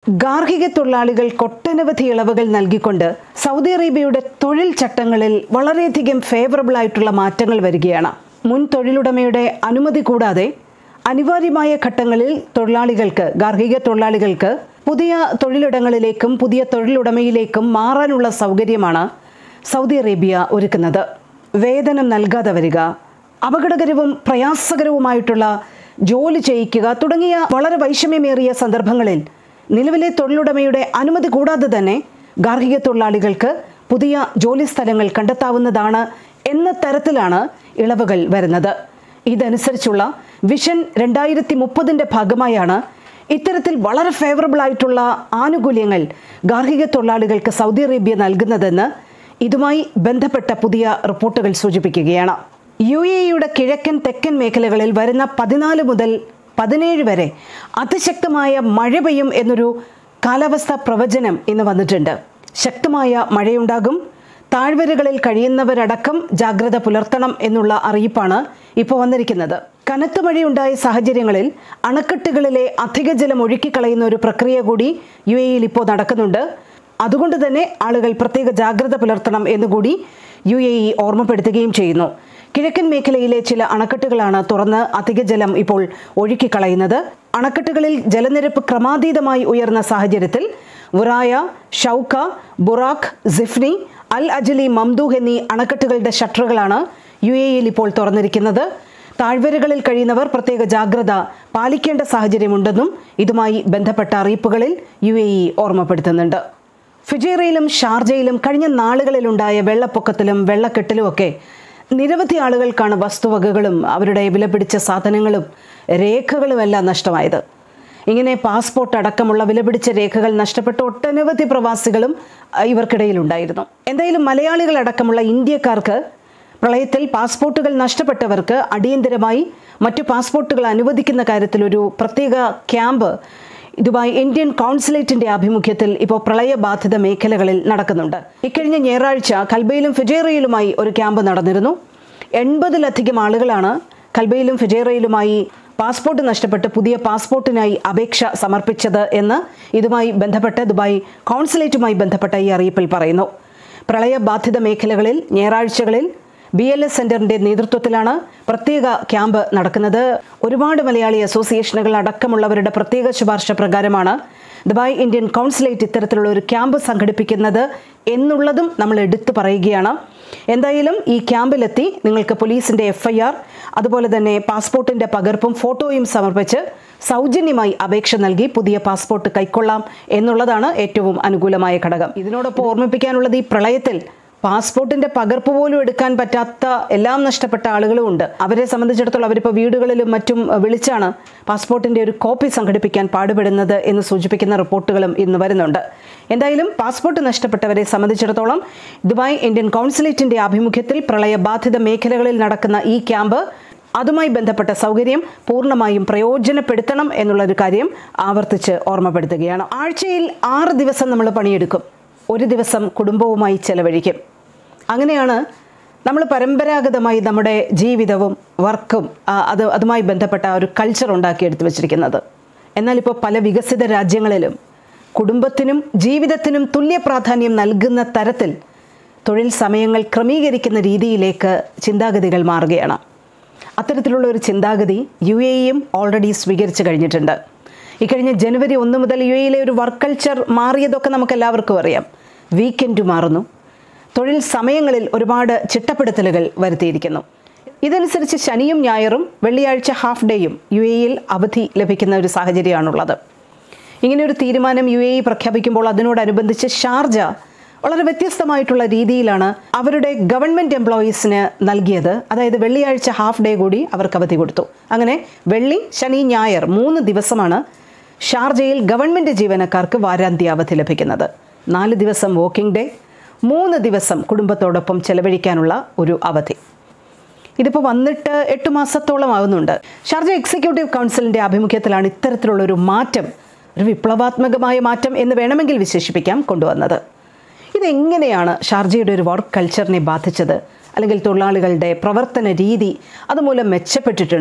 ഗാർഹിക തൊഴിലാളികൾക്ക് ഒട്ടനവധി ഇളവുകൾ നൽകിക്കൊണ്ട് സൗദി അറേബ്യയുടെ തൊഴിൽ ചട്ടങ്ങളിൽ വളരെയധികം ഫേവറബിൾ ആയിട്ടുള്ള മാറ്റങ്ങൾ വരികയാണ് മുൻ തൊഴിലുടമയുടെ അനുമതി കൂടാതെ അനിവാര്യമായ ഘട്ടങ്ങളിൽ തൊഴിലാളികൾക്ക് ഗാർഹിക തൊഴിലാളികൾക്ക് പുതിയ തൊഴിലിടങ്ങളിലേക്കും പുതിയ തൊഴിലുടമയിലേക്കും മാറാനുള്ള സൗകര്യമാണ് സൗദി അറേബ്യ ഒരുക്കുന്നത് വേതനം നൽകാതെ വരിക അപകടകരവും പ്രയാസകരവുമായിട്ടുള്ള ജോലി ചെയ്യിക്കുക തുടങ്ങിയ വളരെ വൈഷമ്യമേറിയ സന്ദർഭങ്ങളിൽ നിലവിലെ തൊഴിലുടമയുടെ അനുമതി കൂടാതെ തന്നെ ഗാർഹിക തൊഴിലാളികൾക്ക് പുതിയ ജോലി സ്ഥലങ്ങൾ കണ്ടെത്താവുന്നതാണ് എന്ന തരത്തിലാണ് ഇളവുകൾ വരുന്നത് ഇതനുസരിച്ചുള്ള വിഷൻ രണ്ടായിരത്തി മുപ്പതിൻ്റെ ഭാഗമായാണ് ഇത്തരത്തിൽ വളരെ ഫേവറബിൾ ആയിട്ടുള്ള ആനുകൂല്യങ്ങൾ ഗാർഹിക തൊഴിലാളികൾക്ക് സൗദി അറേബ്യ നൽകുന്നതെന്ന് ഇതുമായി ബന്ധപ്പെട്ട പുതിയ റിപ്പോർട്ടുകൾ സൂചിപ്പിക്കുകയാണ് യു എയുടെ കിഴക്കൻ തെക്കൻ മേഖലകളിൽ വരുന്ന പതിനാല് മുതൽ പതിനേഴ് വരെ അതിശക്തമായ മഴ പെയ്യും എന്നൊരു കാലാവസ്ഥാ പ്രവചനം ഇന്ന് വന്നിട്ടുണ്ട് ശക്തമായ മഴയുണ്ടാകും താഴ്വരകളിൽ കഴിയുന്നവരടക്കം ജാഗ്രത പുലർത്തണം എന്നുള്ള അറിയിപ്പാണ് ഇപ്പോൾ വന്നിരിക്കുന്നത് കനത്ത മഴയുണ്ടായ സാഹചര്യങ്ങളിൽ അണക്കെട്ടുകളിലെ അധിക ജലം ഒഴുക്കിക്കളയുന്ന ഒരു പ്രക്രിയ കൂടി യു എയിൽ ഇപ്പോൾ നടക്കുന്നുണ്ട് അതുകൊണ്ട് തന്നെ ആളുകൾ പ്രത്യേക ജാഗ്രത പുലർത്തണം എന്നുകൂടി യു എ ഇ ഓർമ്മപ്പെടുത്തുകയും ചെയ്യുന്നു കിഴക്കൻ മേഖലയിലെ ചില അണക്കെട്ടുകളാണ് തുറന്ന് അധിക ജലം ഇപ്പോൾ ഒഴുക്കിക്കളയുന്നത് അണക്കെട്ടുകളിൽ ജലനിരപ്പ് ക്രമാതീതമായി ഉയർന്ന സാഹചര്യത്തിൽ വുറായ ഷൗക്ക ബുറാഖ് സിഫ്നി അൽ അജലി മംദൂഹ് എന്നീ അണക്കെട്ടുകളുടെ ഷട്ടറുകളാണ് യു എ ഇയിൽ ഇപ്പോൾ തുറന്നിരിക്കുന്നത് താഴ്വരകളിൽ കഴിയുന്നവർ പ്രത്യേക ജാഗ്രത പാലിക്കേണ്ട സാഹചര്യമുണ്ടെന്നും ഇതുമായി ബന്ധപ്പെട്ട അറിയിപ്പുകളിൽ യു എ ഇ ഓർമ്മപ്പെടുത്തുന്നുണ്ട് ഫിജേറയിലും ഷാർജയിലും കഴിഞ്ഞ നാളുകളിലുണ്ടായ വെള്ളപ്പൊക്കത്തിലും വെള്ളക്കെട്ടിലുമൊക്കെ നിരവധി ആളുകൾക്കാണ് വസ്തുവകകളും അവരുടെ വിലപിടിച്ച സാധനങ്ങളും രേഖകളുമെല്ലാം നഷ്ടമായത് ഇങ്ങനെ പാസ്പോർട്ട് അടക്കമുള്ള വിലപിടിച്ച രേഖകൾ നഷ്ടപ്പെട്ട ഒട്ടനവധി പ്രവാസികളും അഹ്, ഇവർക്കിടയിലുണ്ടായിരുന്നു എന്തായാലും മലയാളികൾ അടക്കമുള്ള ഇന്ത്യക്കാർക്ക് പ്രളയത്തിൽ പാസ്പോർട്ടുകൾ നഷ്ടപ്പെട്ടവർക്ക് അടിയന്തരമായി മറ്റു പാസ്പോർട്ടുകൾ അനുവദിക്കുന്ന കാര്യത്തിൽ ഒരു പ്രത്യേക ക്യാമ്പ് ഇതുമായി ഇന്ത്യൻ കൗൺസിലേറ്റിന്റെ ആഭിമുഖ്യത്തിൽ ഇപ്പോൾ പ്രളയബാധിത മേഖലകളിൽ നടക്കുന്നുണ്ട് ഇക്കഴിഞ്ഞ ഞായറാഴ്ച കൽബയിലും ഫിജേറയിലുമായി ഒരു ക്യാമ്പ് നടന്നിരുന്നു എൺപതിലധികം ആളുകളാണ് കൽബയിലും ഫിജേറയിലുമായി പാസ്പോർട്ട് നഷ്ടപ്പെട്ട് പുതിയ പാസ്പോർട്ടിനായി അപേക്ഷ സമർപ്പിച്ചത് എന്ന് ഇതുമായി ബന്ധപ്പെട്ട് ദുബായ് കൗൺസിലേറ്റുമായി ബന്ധപ്പെട്ട ഈ അറിയിപ്പിൽ പറയുന്നു പ്രളയബാധിത മേഖലകളിൽ ഞായറാഴ്ചകളിൽ ബി എൽ എസ് സെന്ററിന്റെ നേതൃത്വത്തിലാണ് പ്രത്യേക ക്യാമ്പ് നടക്കുന്നത് ഒരുപാട് മലയാളി അസോസിയേഷനുകൾ അടക്കമുള്ളവരുടെ പ്രത്യേക ശുപാർശ പ്രകാരമാണ് ദുബായ് ഇന്ത്യൻ കൗൺസിലേറ്റ് ഇത്തരത്തിലുള്ള ഒരു ക്യാമ്പ് സംഘടിപ്പിക്കുന്നത് എന്നുള്ളതും നമ്മൾ എടുത്തു പറയുകയാണ് എന്തായാലും ഈ ക്യാമ്പിലെത്തി നിങ്ങൾക്ക് പോലീസിന്റെ എഫ് ഐ ആർ അതുപോലെ തന്നെ പാസ്പോർട്ടിന്റെ പകർപ്പും ഫോട്ടോയും സമർപ്പിച്ച് സൗജന്യമായി അപേക്ഷ നൽകി പുതിയ പാസ്പോർട്ട് കൈക്കൊള്ളാം എന്നുള്ളതാണ് ഏറ്റവും അനുകൂലമായ ഘടകം ഇതിനോടൊപ്പം ഓർമ്മിപ്പിക്കാനുള്ളത് ഈ പ്രളയത്തിൽ പാസ്പോർട്ടിന്റെ പകർപ്പ് പോലും എടുക്കാൻ പറ്റാത്ത എല്ലാം നഷ്ടപ്പെട്ട ആളുകളും ഉണ്ട് അവരെ സംബന്ധിച്ചിടത്തോളം അവരിപ്പോൾ വീടുകളിലും മറ്റും അഹ്, വിളിച്ചാണ് പാസ്പോർട്ടിന്റെ ഒരു കോപ്പി സംഘടിപ്പിക്കാൻ പാടുപെടുന്നത് എന്ന് സൂചിപ്പിക്കുന്ന റിപ്പോർട്ടുകളും ഇന്ന് വരുന്നുണ്ട് എന്തായാലും പാസ്പോർട്ട് നഷ്ടപ്പെട്ടവരെ സംബന്ധിച്ചിടത്തോളം ദുബായ് ഇന്ത്യൻ കൗൺസിലേറ്റിന്റെ ആഭിമുഖ്യത്തിൽ പ്രളയബാധിത മേഖലകളിൽ നടക്കുന്ന ഈ ക്യാമ്പ് അതുമായി ബന്ധപ്പെട്ട സൗകര്യം പൂർണ്ണമായും പ്രയോജനപ്പെടുത്തണം എന്നുള്ളൊരു കാര്യം ആവർത്തിച്ച് ഓർമ്മപ്പെടുത്തുകയാണ് ആഴ്ചയിൽ ആറ് ദിവസം നമ്മൾ പണിയെടുക്കും ഒരു ദിവസം കുടുംബവുമായി ചെലവഴിക്കും അങ്ങനെയാണ് നമ്മൾ പരമ്പരാഗതമായി നമ്മുടെ ജീവിതവും വർക്കും ആ, അത് അതുമായി ബന്ധപ്പെട്ട ഒരു കൾച്ചർ ഉണ്ടാക്കിയെടുത്ത് വെച്ചിരിക്കുന്നത് എന്നാൽ ഇപ്പോൾ പല വികസിത രാജ്യങ്ങളിലും കുടുംബത്തിനും ജീവിതത്തിനും തുല്യ പ്രാധാന്യം നൽകുന്ന തരത്തിൽ തൊഴിൽ സമയങ്ങൾ ക്രമീകരിക്കുന്ന രീതിയിലേക്ക് ചിന്താഗതികൾ മാറുകയാണ് അത്തരത്തിലുള്ള ഒരു ചിന്താഗതി യു എ ഇയും ഓൾറെഡി സ്വീകരിച്ചു കഴിഞ്ഞിട്ടുണ്ട് ഇക്കഴിഞ്ഞ ജനുവരി ഒന്ന് മുതൽ യു എയിലെ ഒരു വർക്ക് കൾച്ചർ മാറിയതൊക്കെ നമുക്ക് എല്ലാവർക്കും അറിയാം വീക്കെൻഡ് മാറുന്നു തൊഴിൽ സമയങ്ങളിൽ ഒരുപാട് ചിട്ടപ്പെടുത്തലുകൾ വരുത്തിയിരിക്കുന്നു ഇതനുസരിച്ച് ശനിയും ഞായറും വെള്ളിയാഴ്ച ഹാഫ് ഡേയും യു എയിൽ അവധി ലഭിക്കുന്ന ഒരു സാഹചര്യമാണുള്ളത് ഇങ്ങനെ ഒരു തീരുമാനം യു എ ഇ പ്രഖ്യാപിക്കുമ്പോൾ അതിനോടനുബന്ധിച്ച് ഷാർജ വളരെ വ്യത്യസ്തമായിട്ടുള്ള രീതിയിലാണ് അവരുടെ ഗവൺമെൻറ് എംപ്ലോയീസിന് നൽകിയത് അതായത് വെള്ളിയാഴ്ച ഹാഫ് ഡേ കൂടി അവർക്ക് അവധി കൊടുത്തു അങ്ങനെ വെള്ളി ശനി ഞായർ മൂന്ന് ദിവസമാണ് ഷാർജയിൽ ഗവൺമെൻറ് ജീവനക്കാർക്ക് വാരാന്ത്യ അവധി ലഭിക്കുന്നത് നാല് ദിവസം വോക്കിംഗ് ഡേ മൂന്ന് ദിവസം കുടുംബത്തോടൊപ്പം ചെലവഴിക്കാനുള്ള ഒരു അവധി ഇതിപ്പോൾ വന്നിട്ട് എട്ട് മാസത്തോളം ആവുന്നുണ്ട് ഷാർജ എക്സിക്യൂട്ടീവ് കൗൺസിലിൻ്റെ ആഭിമുഖ്യത്തിലാണ് ഇത്തരത്തിലുള്ള ഒരു മാറ്റം ഒരു വിപ്ലവാത്മകമായ മാറ്റം എന്ന് വേണമെങ്കിൽ വിശേഷിപ്പിക്കാം കൊണ്ടുവന്നത് ഇതെങ്ങനെയാണ് ഷാർജയുടെ ഒരു വർക്ക് കൾച്ചറിനെ ബാധിച്ചത് അല്ലെങ്കിൽ തൊഴിലാളികളുടെ പ്രവർത്തന രീതി അതുമൂലം മെച്ചപ്പെട്ടിട്ടുണ്ടോ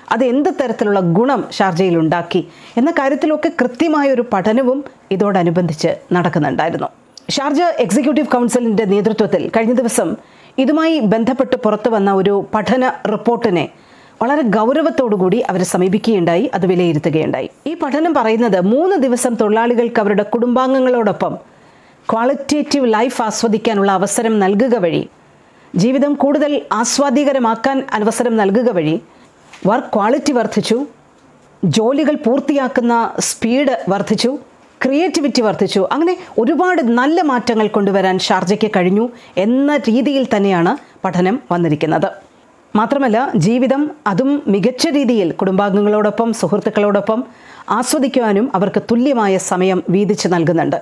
അത് എന്ത് തരത്തിലുള്ള ഗുണം ഷാർജയിൽ ഉണ്ടാക്കി എന്ന കാര്യത്തിലൊക്കെ കൃത്യമായ ഒരു പഠനവും ഇതോടനുബന്ധിച്ച് നടക്കുന്നുണ്ടായിരുന്നു ഷാർജ എക്സിക്യൂട്ടീവ് കൗൺസിലിൻ്റെ നേതൃത്വത്തിൽ കഴിഞ്ഞ ദിവസം ഇതുമായി ബന്ധപ്പെട്ട് പുറത്തു വന്ന ഒരു പഠന റിപ്പോർട്ടിനെ വളരെ ഗൗരവത്തോടുകൂടി അവർ സമീപിക്കുകയുണ്ടായി അത് വിലയിരുത്തുകയുണ്ടായി ഈ പഠനം പറയുന്നത് മൂന്ന് ദിവസം തൊഴിലാളികൾക്ക് അവരുടെ കുടുംബാംഗങ്ങളോടൊപ്പം ക്വാളിറ്റേറ്റീവ് ലൈഫ് ആസ്വദിക്കാനുള്ള അവസരം നൽകുക വഴി ജീവിതം കൂടുതൽ ആസ്വാദ്യകരമാക്കാൻ അവസരം നൽകുക വഴി വർക്ക് ക്വാളിറ്റി വർദ്ധിച്ചു ജോലികൾ പൂർത്തിയാക്കുന്ന സ്പീഡ് വർദ്ധിച്ചു ക്രിയേറ്റിവിറ്റി വർദ്ധിച്ചു അങ്ങനെ ഒരുപാട് നല്ല മാറ്റങ്ങൾ കൊണ്ടുവരാൻ ഷാർജയ്ക്ക് കഴിഞ്ഞു എന്ന രീതിയിൽ തന്നെയാണ് പഠനം വന്നിരിക്കുന്നത് മാത്രമല്ല ജീവിതം അതും മികച്ച രീതിയിൽ കുടുംബാംഗങ്ങളോടൊപ്പം സുഹൃത്തുക്കളോടൊപ്പം ആസ്വദിക്കുവാനും അവർക്ക് തുല്യമായ സമയം വീതിച്ച് നൽകുന്നുണ്ട്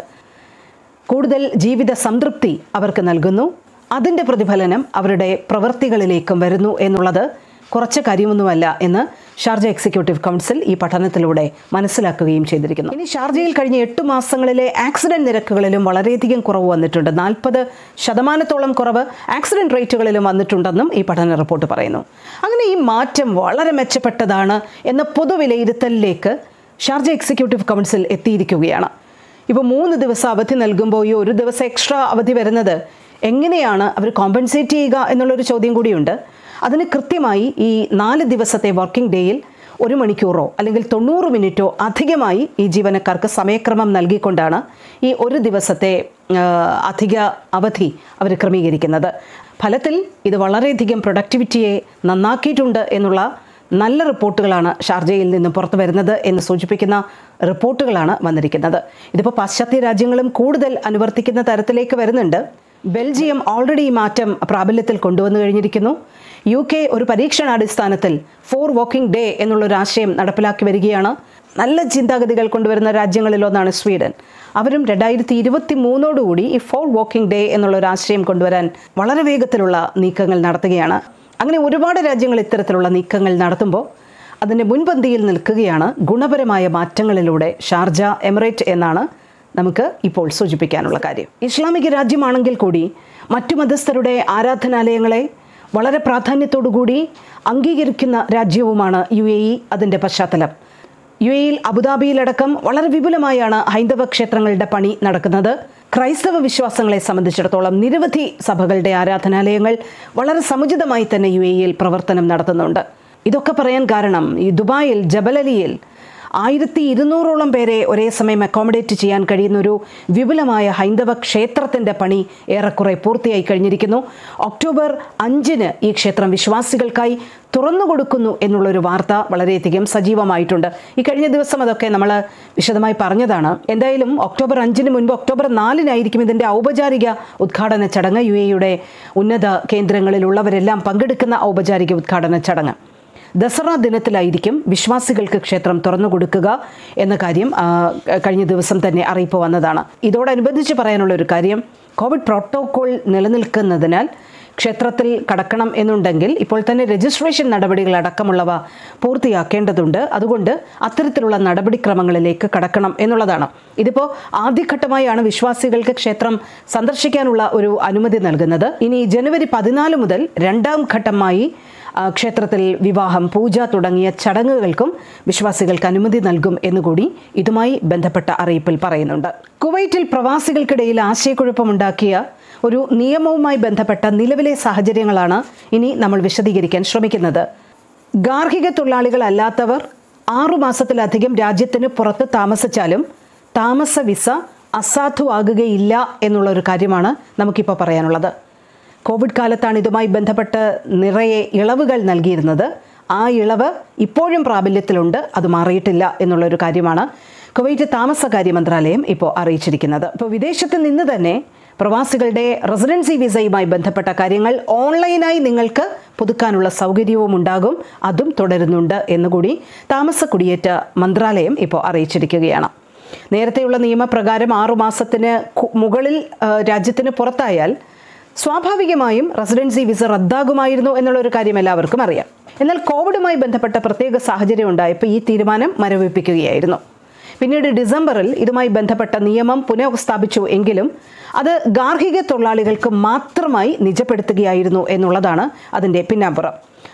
കൂടുതൽ ജീവിത സംതൃപ്തി അവർക്ക് നൽകുന്നു അതിൻ്റെ പ്രതിഫലനം അവരുടെ പ്രവൃത്തികളിലേക്കും വരുന്നു എന്നുള്ളത് കുറച്ച് കാര്യമൊന്നുമല്ല എന്ന് ഷാർജ എക്സിക്യൂട്ടീവ് കൗൺസിൽ ഈ പഠനത്തിലൂടെ മനസ്സിലാക്കുകയും ചെയ്തിരിക്കുന്നു ഇനി ഷാർജയിൽ കഴിഞ്ഞ എട്ട് മാസങ്ങളിലെ ആക്സിഡന്റ് നിരക്കുകളിലും വളരെയധികം കുറവ് വന്നിട്ടുണ്ട് നാൽപ്പത് ശതമാനത്തോളം കുറവ് ആക്സിഡന്റ് റേറ്റുകളിലും വന്നിട്ടുണ്ടെന്നും ഈ പഠന റിപ്പോർട്ട് പറയുന്നു അങ്ങനെ ഈ മാറ്റം വളരെ മെച്ചപ്പെട്ടതാണ് എന്ന പൊതുവിലയിരുത്തലിലേക്ക് ഷാർജ എക്സിക്യൂട്ടീവ് കൗൺസിൽ എത്തിയിരിക്കുകയാണ് ഇപ്പോൾ മൂന്ന് ദിവസം അവധി നൽകുമ്പോൾ ഈ ഒരു ദിവസം എക്സ്ട്രാ അവധി വരുന്നത് എങ്ങനെയാണ് അവർ കോമ്പൻസേറ്റ് ചെയ്യുക എന്നുള്ളൊരു ചോദ്യം കൂടിയുണ്ട് അതിന് കൃത്യമായി ഈ നാല് ദിവസത്തെ വർക്കിംഗ് ഡേയിൽ ഒരു മണിക്കൂറോ അല്ലെങ്കിൽ തൊണ്ണൂറ് മിനിറ്റോ അധികമായി ഈ ജീവനക്കാർക്ക് സമയക്രമം നൽകിക്കൊണ്ടാണ് ഈ ഒരു ദിവസത്തെ ആ, അധിക അവധി അവർ ക്രമീകരിക്കുന്നത് ഫലത്തിൽ ഇത് വളരെയധികം പ്രൊഡക്ടിവിറ്റിയെ നന്നാക്കിയിട്ടുണ്ട് എന്നുള്ള നല്ല റിപ്പോർട്ടുകളാണ് ഷാർജയിൽ നിന്ന് പുറത്തു വരുന്നത് എന്ന് സൂചിപ്പിക്കുന്ന റിപ്പോർട്ടുകളാണ് വന്നിരിക്കുന്നത് ഇതിപ്പോൾ പാശ്ചാത്യ രാജ്യങ്ങളും കൂടുതൽ അനുവർത്തിക്കുന്ന തരത്തിലേക്ക് വരുന്നുണ്ട് ബെൽജിയം ഓൾറെഡി ഈ മാറ്റം പ്രാബല്യത്തിൽ കൊണ്ടുവന്നു കഴിഞ്ഞിരിക്കുന്നു യു കെ ഒരു പരീക്ഷണാടിസ്ഥാനത്തിൽ ഫോർ വർക്കിംഗ് ഡേ എന്നുള്ളൊരു ആശയം നടപ്പിലാക്കി വരികയാണ് നല്ല ചിന്താഗതികൾ കൊണ്ടുവരുന്ന രാജ്യങ്ങളിലൊന്നാണ് സ്വീഡൻ അവരും രണ്ടായിരത്തി ഇരുപത്തി മൂന്നോടുകൂടി ഈ ഫോർ വർക്കിംഗ് ഡേ എന്നുള്ളൊരു ആശയം കൊണ്ടുവരാൻ വളരെ വേഗത്തിലുള്ള നീക്കങ്ങൾ നടത്തുകയാണ് അങ്ങനെ ഒരുപാട് രാജ്യങ്ങൾ ഇത്തരത്തിലുള്ള നീക്കങ്ങൾ നടത്തുമ്പോൾ അതിൻ്റെ മുൻപന്തിയിൽ നിൽക്കുകയാണ് ഗുണപരമായ മാറ്റങ്ങളിലൂടെ ഷാർജ എമിറേറ്റ് എന്നാണ് നമുക്ക് ഇപ്പോൾ സൂചിപ്പിക്കാനുള്ള കാര്യം ഇസ്ലാമിക രാജ്യമാണെങ്കിൽ കൂടി മറ്റു മതസ്ഥരുടെ ആരാധനാലയങ്ങളെ വളരെ പ്രാധാന്യത്തോടുകൂടി അംഗീകരിക്കുന്ന രാജ്യവുമാണ് യു എ ഇ അതിൻ്റെ പശ്ചാത്തലം യു എയിൽ അബുദാബിയിലടക്കം വളരെ വിപുലമായാണ് ഹൈന്ദവ ക്ഷേത്രങ്ങളുടെ പണി നടക്കുന്നത് ക്രൈസ്തവ വിശ്വാസങ്ങളെ സംബന്ധിച്ചിടത്തോളം നിരവധി സഭകളുടെ ആരാധനാലയങ്ങൾ വളരെ സമുചിതമായി തന്നെ യു എയിൽ പ്രവർത്തനം നടത്തുന്നുണ്ട് ഇതൊക്കെ പറയാൻ കാരണം ഈ ദുബായിൽ ജബലലിയിൽ ആയിരത്തി ഇരുന്നൂറോളം പേരെ ഒരേ സമയം അക്കോമഡേറ്റ് ചെയ്യാൻ കഴിയുന്ന ഒരു വിപുലമായ ഹൈന്ദവ ക്ഷേത്രത്തിൻ്റെ പണി ഏറെക്കുറെ പൂർത്തിയായി കഴിഞ്ഞിരിക്കുന്നു ഒക്ടോബർ അഞ്ചിന് ഈ ക്ഷേത്രം വിശ്വാസികൾക്കായി തുറന്നു കൊടുക്കുന്നു എന്നുള്ളൊരു വാർത്ത വളരെയധികം സജീവമായിട്ടുണ്ട് ഈ കഴിഞ്ഞ ദിവസം അതൊക്കെ നമ്മൾ വിശദമായി പറഞ്ഞതാണ് എന്തായാലും ഒക്ടോബർ അഞ്ചിന് മുൻപ് ഒക്ടോബർ നാലിനായിരിക്കും ഇതിൻ്റെ ഔപചാരിക ഉദ്ഘാടന ചടങ്ങ് യു എയുടെ ഉന്നത കേന്ദ്രങ്ങളിലുള്ളവരെല്ലാം പങ്കെടുക്കുന്ന ഔപചാരിക ഉദ്ഘാടന ചടങ്ങ് ദസറ ദിനത്തിലായിരിക്കും വിശ്വാസികൾക്ക് ക്ഷേത്രം തുറന്നു കൊടുക്കുക എന്ന കാര്യം ആ, കഴിഞ്ഞ ദിവസം തന്നെ അറിയിപ്പ് വന്നതാണ് ഇതോടനുബന്ധിച്ച് പറയാനുള്ള ഒരു കാര്യം കോവിഡ് പ്രോട്ടോകോൾ നിലനിൽക്കുന്നതിനാൽ ക്ഷേത്രത്തിൽ കടക്കണം എന്നുണ്ടെങ്കിൽ ഇപ്പോൾ തന്നെ രജിസ്ട്രേഷൻ നടപടികൾ അടക്കമുള്ളവ പൂർത്തിയാക്കേണ്ടതുണ്ട് അതുകൊണ്ട് അത്തരത്തിലുള്ള നടപടിക്രമങ്ങളിലേക്ക് കടക്കണം എന്നുള്ളതാണ് ഇതിപ്പോൾ ആദ്യഘട്ടമായാണ് വിശ്വാസികൾക്ക് ക്ഷേത്രം സന്ദർശിക്കാനുള്ള ഒരു അനുമതി നൽകുന്നത് ഇനി ജനുവരി പതിനാല് മുതൽ രണ്ടാം ഘട്ടമായി ആ, ക്ഷേത്രത്തിൽ വിവാഹം പൂജ തുടങ്ങിയ ചടങ്ങുകൾക്കും വിശ്വാസികൾക്ക് അനുമതി നൽകും എന്നുകൂടി ഇതുമായി ബന്ധപ്പെട്ട അറിയിപ്പിൽ പറയുന്നുണ്ട് കുവൈറ്റിൽ പ്രവാസികൾക്കിടയിൽ ആശയക്കുഴപ്പമുണ്ടാക്കിയ ഒരു നിയമവുമായി ബന്ധപ്പെട്ട നിലവിലെ സാഹചര്യങ്ങളാണ് ഇനി നമ്മൾ വിശദീകരിക്കാൻ ശ്രമിക്കുന്നത് ഗാർഹിക തൊഴിലാളികളല്ലാത്തവർ ആറു മാസത്തിലധികം രാജ്യത്തിന് പുറത്ത് താമസിച്ചാലും താമസ വിസ അസാധുവാകുകയില്ല എന്നുള്ള ഒരു കാര്യമാണ് നമുക്കിപ്പോൾ പറയാനുള്ളത് കോവിഡ് കാലത്താണ് ഇതുമായി ബന്ധപ്പെട്ട് നിറയെ ഇളവുകൾ നൽകിയിരുന്നത് ആ ഇളവ് ഇപ്പോഴും പ്രാബല്യത്തിലുണ്ട് അത് മാറിയിട്ടില്ല എന്നുള്ളൊരു കാര്യമാണ് കുവൈറ്റ് താമസകാര്യ മന്ത്രാലയം ഇപ്പോൾ അറിയിച്ചിരിക്കുന്നത് ഇപ്പോൾ വിദേശത്ത് നിന്ന് തന്നെ പ്രവാസികളുടെ റെസിഡൻസി വിസയുമായി ബന്ധപ്പെട്ട കാര്യങ്ങൾ ഓൺലൈനായി നിങ്ങൾക്ക് പുതുക്കാനുള്ള സൗകര്യവും ഉണ്ടാകും അതും തുടരുന്നുണ്ട് എന്നുകൂടി താമസ കുടിയേറ്റ മന്ത്രാലയം ഇപ്പോൾ അറിയിച്ചിരിക്കുകയാണ് നേരത്തെയുള്ള നിയമപ്രകാരം ആറുമാസത്തിന് കു- മുകളിൽ ആ, രാജ്യത്തിന് പുറത്തായാൽ സ്വാഭാവികമായും റെസിഡൻസി വിസ റദ്ദാകുമായിരുന്നു എന്നുള്ള ഒരു കാര്യം എല്ലാവർക്കും അറിയാം എന്നാൽ കോവിഡുമായി ബന്ധപ്പെട്ട പ്രത്യേക സാഹചര്യം ഉണ്ടായപ്പോൾ ഈ തീരുമാനം മരവിപ്പിക്കുകയായിരുന്നു പിന്നീട് ഡിസംബറിൽ ഇതുമായി ബന്ധപ്പെട്ട നിയമം പുനഃസ്ഥാപിച്ചു എങ്കിലും അത് ഗാർഹിക തൊഴിലാളികൾക്ക് മാത്രമായി നിജപ്പെടുത്തുകയായിരുന്നു എന്നുള്ളതാണ് അതിൻ്റെ പിന്നാമ്പുറം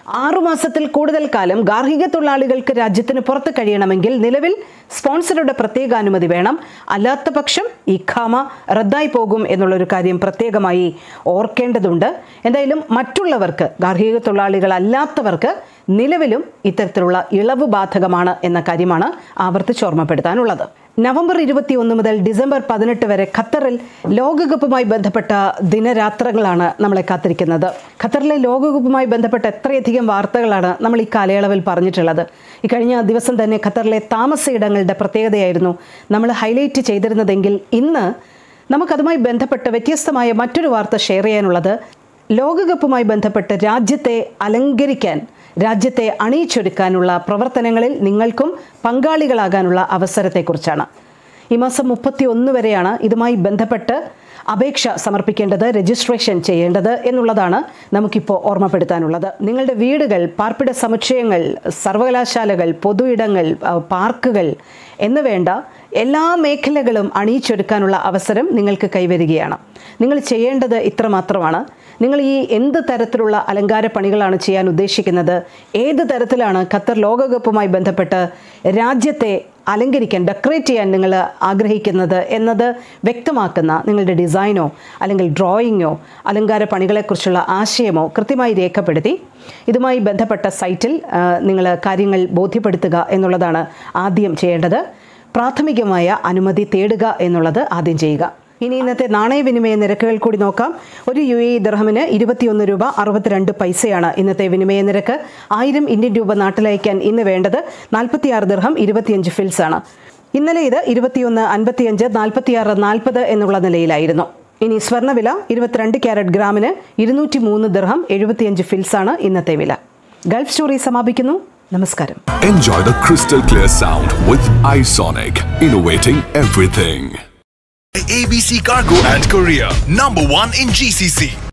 ആറുമാസത്തിൽ കൂടുതൽ കാലം ഗാർഹിക തൊഴിലാളികൾക്ക് രാജ്യത്തിന് പുറത്ത് കഴിയണമെങ്കിൽ നിലവിൽ സ്പോൺസറുടെ പ്രത്യേക അനുമതി വേണം അല്ലാത്ത പക്ഷം ഇഖാമ റദ്ദായി പോകും എന്നുള്ളൊരു കാര്യം പ്രത്യേകമായി ഓർക്കേണ്ടതുണ്ട് എന്തായാലും മറ്റുള്ളവർക്ക് ഗാർഹിക തൊഴിലാളികളല്ലാത്തവർക്ക് നിലവിലും ഇത്തരത്തിലുള്ള ഇളവ് ബാധകമാണ് എന്ന കാര്യമാണ് ആവർത്തിച്ച് ഓർമ്മപ്പെടുത്താനുള്ളത് നവംബർ ഇരുപത്തി ഒന്ന് മുതൽ ഡിസംബർ പതിനെട്ട് വരെ ഖത്തറിൽ ലോകകപ്പുമായി ബന്ധപ്പെട്ട ദിനരാത്രങ്ങളാണ് നമ്മളെ കാത്തിരിക്കുന്നത് ഖത്തറിലെ ലോകകപ്പുമായി ബന്ധപ്പെട്ട എത്രയധികം വാർത്തകളാണ് നമ്മൾ ഈ കാലയളവിൽ പറഞ്ഞിട്ടുള്ളത് ഈ കഴിഞ്ഞ ദിവസം തന്നെ ഖത്തറിലെ താമസയിടങ്ങളുടെ പ്രത്യേകതയായിരുന്നു നമ്മൾ ഹൈലൈറ്റ് ചെയ്തിരുന്നതെങ്കിൽ ഇന്ന് നമുക്കതുമായി ബന്ധപ്പെട്ട് വ്യത്യസ്തമായ മറ്റൊരു വാർത്ത ഷെയർ ചെയ്യാനുള്ളത് ലോകകപ്പുമായി ബന്ധപ്പെട്ട് രാജ്യത്തെ അലങ്കരിക്കാൻ രാജ്യത്തെ അണിയിച്ചൊരുക്കാനുള്ള പ്രവർത്തനങ്ങളിൽ നിങ്ങൾക്കും പങ്കാളികളാകാനുള്ള അവസരത്തെക്കുറിച്ചാണ് ഈ മാസം മുപ്പത്തി ഒന്ന് വരെയാണ് ഇതുമായി ബന്ധപ്പെട്ട് അപേക്ഷ സമർപ്പിക്കേണ്ടത് രജിസ്ട്രേഷൻ ചെയ്യേണ്ടത് എന്നുള്ളതാണ് നമുക്കിപ്പോൾ ഓർമ്മപ്പെടുത്താനുള്ളത് നിങ്ങളുടെ വീടുകൾ പാർപ്പിട സമുച്ചയങ്ങൾ സർവകലാശാലകൾ പൊതു ഇടങ്ങൾ ആ, പാർക്കുകൾ എന്ന് വേണ്ട എല്ലാ മേഖലകളും അണിയിച്ചൊരുക്കാനുള്ള അവസരം നിങ്ങൾക്ക് കൈവരികയാണ് നിങ്ങൾ ചെയ്യേണ്ടത് ഇത്രമാത്രമാണ് നിങ്ങൾ ഈ എന്ത് തരത്തിലുള്ള അലങ്കാര പണികളാണ് ചെയ്യാൻ ഉദ്ദേശിക്കുന്നത് ഏത് തരത്തിലാണ് ഖത്തർ ലോകകപ്പുമായി ബന്ധപ്പെട്ട് രാജ്യത്തെ അലങ്കരിക്കാൻ ഡെക്കറേറ്റ് ചെയ്യാൻ നിങ്ങൾ ആഗ്രഹിക്കുന്നത് എന്നത് വ്യക്തമാക്കുന്ന നിങ്ങളുടെ ഡിസൈനോ അല്ലെങ്കിൽ ഡ്രോയിങ്ങോ അലങ്കാര പണികളെക്കുറിച്ചുള്ള ആശയമോ കൃത്യമായി രേഖപ്പെടുത്തി ഇതുമായി ബന്ധപ്പെട്ട സൈറ്റിൽ നിങ്ങൾ കാര്യങ്ങൾ ബോധ്യപ്പെടുത്തുക എന്നുള്ളതാണ് ആദ്യം ചെയ്യേണ്ടത് പ്രാഥമികമായ അനുമതി തേടുക എന്നുള്ളത് ആദ്യം ചെയ്യുക ഇനി ഇന്നത്തെ നാണയവിനിമയ നിരക്കുകൾ കൂടി നോക്കാം ഒരു യു എ ദർഹമിന് ഇരുപത്തിയൊന്ന് രൂപ അറുപത്തിരണ്ട് പൈസയാണ് ഇന്നത്തെ വിനിമയ നിരക്ക് ആയിരം ഇന്ത്യൻ രൂപ നാട്ടിലയക്കാൻ ഇന്ന് വേണ്ടത് നാൽപ്പത്തിയാറ് ദർഹം ഇരുപത്തിയഞ്ച് ഫിൽസ് ആണ് ഇന്നലെ ഇത് ഇരുപത്തിയൊന്ന് അൻപത്തിയഞ്ച് നാൽപ്പത്തിയാറ് നാൽപ്പത് എന്നുള്ള നിലയിലായിരുന്നു ഇനി സ്വർണ്ണവില ഇരുപത്തിരണ്ട് ക്യാരറ്റ് ഗ്രാമിന് ഇരുന്നൂറ്റി മൂന്ന് ദർഹം എഴുപത്തിയഞ്ച് ഫിൽസ് ആണ് ഇന്നത്തെ വില ഗൾഫ് സ്റ്റോറി സമാപിക്കുന്നു നമസ്കാരം Enjoy the crystal clear sound with iSonic, innovating everything. ABC Cargo and Korea, number one in GCC.